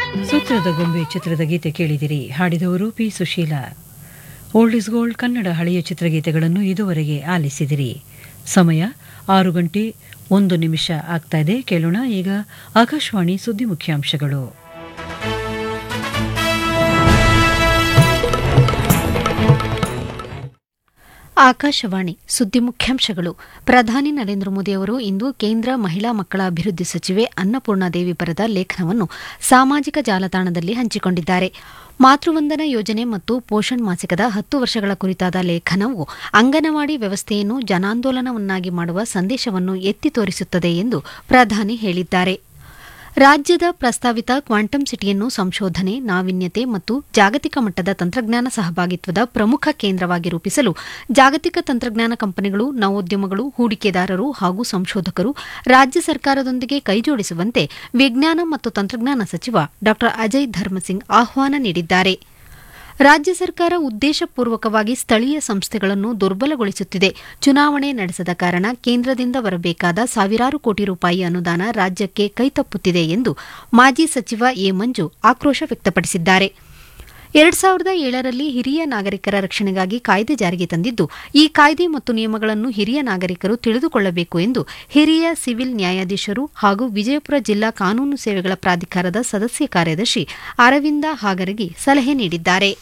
ಸೂತ್ರದ ಗೊಂಬೆ ಚಿತ್ರದ ಗೀತೆ ಕೇಳಿದಿರಿ ಹಾಡಿದವರು P Susheela old is gold Kannada ಹಳೆಯ ಚಿತ್ರಗೀತೆಗಳನ್ನು ಇದುವರೆಗೆ ಆಲಿಸಿದಿರಿ ಸಮಯ ಆರು ಗಂಟೆ ಒಂದು ನಿಮಿಷ ಆಗ್ತಾ ಇದೆ ಕೇಳೋಣ ಈಗ ಆಕಾಶವಾಣಿ ಸುದ್ದಿ ಮುಖ್ಯಾಂಶಗಳು ಆಕಾಶವಾಣಿ ಸುದ್ದಿ ಮುಖ್ಯಾಂಶಗಳು ಪ್ರಧಾನಿ ನರೇಂದ್ರ ಮೋದಿ ಅವರು ಇಂದು ಕೇಂದ್ರ ಮಹಿಳಾ ಮಕ್ಕಳ ಅಭಿವೃದ್ಧಿ ಸಚಿವೆ ಅನ್ನಪೂರ್ಣಾದೇವಿ ಬರೆದ ಲೇಖನವನ್ನು ಸಾಮಾಜಿಕ ಜಾಲತಾಣದಲ್ಲಿ ಹಂಚಿಕೊಂಡಿದ್ದಾರೆ ಮಾತೃವಂದನಾ ಯೋಜನೆ ಮತ್ತು ಪೋಷಣ್ ಮಾಸಿಕದ ಹತ್ತು ವರ್ಷಗಳ ಕುರಿತಾದ ಲೇಖನವು ಅಂಗನವಾಡಿ ವ್ಯವಸ್ಥೆಯನ್ನು ಜನಾಂದೋಲನವನ್ನಾಗಿ ಮಾಡುವ ಸಂದೇಶವನ್ನು ಎತ್ತಿ ತೋರಿಸುತ್ತದೆ ಎಂದು ಪ್ರಧಾನಿ ಹೇಳಿದ್ದಾರೆ ರಾಜ್ಯದ ಪ್ರಸ್ತಾವಿತ ಕ್ವಾಂಟಮ್ ಸಿಟಿಯನ್ನು ಸಂಶೋಧನೆ ನಾವೀನ್ಯತೆ ಮತ್ತು ಜಾಗತಿಕ ಮಟ್ಟದ ತಂತ್ರಜ್ಞಾನ ಸಹಭಾಗಿತ್ವದ ಪ್ರಮುಖ ಕೇಂದ್ರವಾಗಿ ರೂಪಿಸಲು ಜಾಗತಿಕ ತಂತ್ರಜ್ಞಾನ ಕಂಪನಿಗಳು ನವೋದ್ಯಮಗಳು ಹೂಡಿಕೆದಾರರು ಹಾಗೂ ಸಂಶೋಧಕರು ರಾಜ್ಯ ಸರ್ಕಾರದೊಂದಿಗೆ ಕೈಜೋಡಿಸುವಂತೆ ವಿಜ್ಞಾನ ಮತ್ತು ತಂತ್ರಜ್ಞಾನ ಸಚಿವ ಡಾ ಅಜಯ್ ಧರ್ಮಸಿಂಗ್ ಆಹ್ವಾನ ನೀಡಿದ್ದಾರೆ ರಾಜ್ಯ ಸರ್ಕಾರ ಉದ್ದೇಶಪೂರ್ವಕವಾಗಿ ಸ್ಥಳೀಯ ಸಂಸ್ಥೆಗಳನ್ನು ದುರ್ಬಲಗೊಳಿಸುತ್ತಿದೆ ಚುನಾವಣೆ ನಡೆಸದ ಕಾರಣ ಕೇಂದ್ರದಿಂದ ಬರಬೇಕಾದ ಸಾವಿರಾರು ಕೋಟಿ ರೂಪಾಯಿ ಅನುದಾನ ರಾಜ್ಯಕ್ಕೆ ಕೈತಪ್ಪುತ್ತಿದೆ ಎಂದು ಮಾಜಿ ಸಚಿವ ಎ ಮಂಜು ಆಕ್ರೋಶ ವ್ಯಕ್ತಪಡಿಸಿದ್ದಾರೆ ಎರಡ್ ಸಾವಿರದ ಏಳರಲ್ಲಿ ಹಿರಿಯ ನಾಗರಿಕರ ರಕ್ಷಣೆಗಾಗಿ ಕಾಯ್ದೆ ಜಾರಿಗೆ ತಂದಿದ್ದು ಈ ಕಾಯ್ದೆ ಮತ್ತು ನಿಯಮಗಳನ್ನು ಹಿರಿಯ ನಾಗರಿಕರು ತಿಳಿದುಕೊಳ್ಳಬೇಕು ಎಂದು ಹಿರಿಯ ಸಿವಿಲ್ ನ್ಯಾಯಾಧೀಶರು ಹಾಗೂ ವಿಜಯಪುರ ಜಿಲ್ಲಾ ಕಾನೂನು ಸೇವೆಗಳ ಪ್ರಾಧಿಕಾರದ ಸದಸ್ಯ ಕಾರ್ಯದರ್ಶಿ ಅರವಿಂದ ಹಾಗರಗಿ ಸಲಹೆ ನೀಡಿದ್ದಾರೆ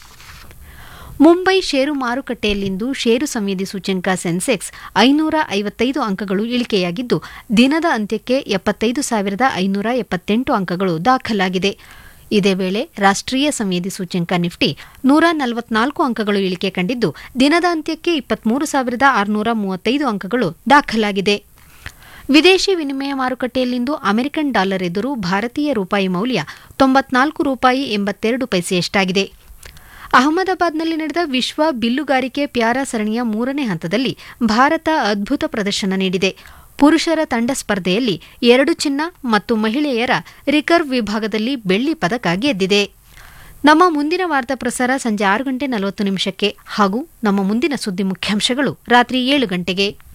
ಮುಂಬೈ ಷೇರು ಮಾರುಕಟ್ಟೆಯಲ್ಲಿಂದು ಷೇರು ಸಂವೇದಿ ಸೂಚ್ಯಂಕ ಸೆನ್ಸೆಕ್ಸ್ ಐನೂರ ಐವತ್ತೈದು ಅಂಕಗಳು ಇಳಿಕೆಯಾಗಿದ್ದು ದಿನದ ಅಂತ್ಯಕ್ಕೆ ಎಪ್ಪತ್ತೈದು ಸಾವಿರದ ಐನೂರ ಎಪ್ಪತ್ತೆಂಟು ಅಂಕಗಳು ದಾಖಲಾಗಿದೆ ಇದೇ ವೇಳೆ ರಾಷ್ಟ್ರೀಯ ಸಂವೇದಿ ಸೂಚ್ಯಂಕ ನಿಫ್ಟಿ ನೂರ ನಲವತ್ನಾಲ್ಕು ಅಂಕಗಳು ಇಳಿಕೆ ಕಂಡಿದ್ದು ದಿನದ ಅಂತ್ಯಕ್ಕೆ ಇಪ್ಪತ್ಮೂರು ಸಾವಿರದ ಆರುನೂರ ಮೂವತ್ತೈದು ಅಂಕಗಳು ದಾಖಲಾಗಿದೆ ವಿದೇಶಿ ವಿನಿಮಯ ಮಾರುಕಟ್ಟೆಯಲ್ಲಿಂದು ಅಮೆರಿಕನ್ ಡಾಲರ್ ಎದುರು ಭಾರತೀಯ ರೂಪಾಯಿ ಮೌಲ್ಯ ತೊಂಬತ್ನಾಲ್ಕು ರೂಪಾಯಿ ಎಂಬತ್ತೆರಡು ಪೈಸೆಯಷ್ಟಾಗಿದೆ ಅಹಮದಾಬಾದ್ನಲ್ಲಿ ನಡೆದ ವಿಶ್ವ ಬಿಲ್ಲುಗಾರಿಕೆ ಪ್ಯಾರಾ ಸರಣಿಯ ಮೂರನೇ ಹಂತದಲ್ಲಿ ಭಾರತ ಅದ್ಭುತ ಪ್ರದರ್ಶನ ನೀಡಿದೆ ಪುರುಷರ ತಂಡ ಸ್ಪರ್ಧೆಯಲ್ಲಿ ಎರಡು ಚಿನ್ನ ಮತ್ತು ಮಹಿಳೆಯರ ರಿಕರ್ವ್ ವಿಭಾಗದಲ್ಲಿ ಬೆಳ್ಳಿ ಪದಕ ಗೆದ್ದಿದೆ ನಮ್ಮ ಮುಂದಿನ ವಾರ್ತಾ ಪ್ರಸಾರ ಸಂಜೆ ಆರು ಗಂಟೆ ನಲವತ್ತು ನಿಮಿಷಕ್ಕೆ ಹಾಗೂ ನಮ್ಮ ಮುಂದಿನ ಸುದ್ದಿ ಮುಖ್ಯಾಂಶಗಳು ರಾತ್ರಿ ಏಳು ಗಂಟೆಗೆ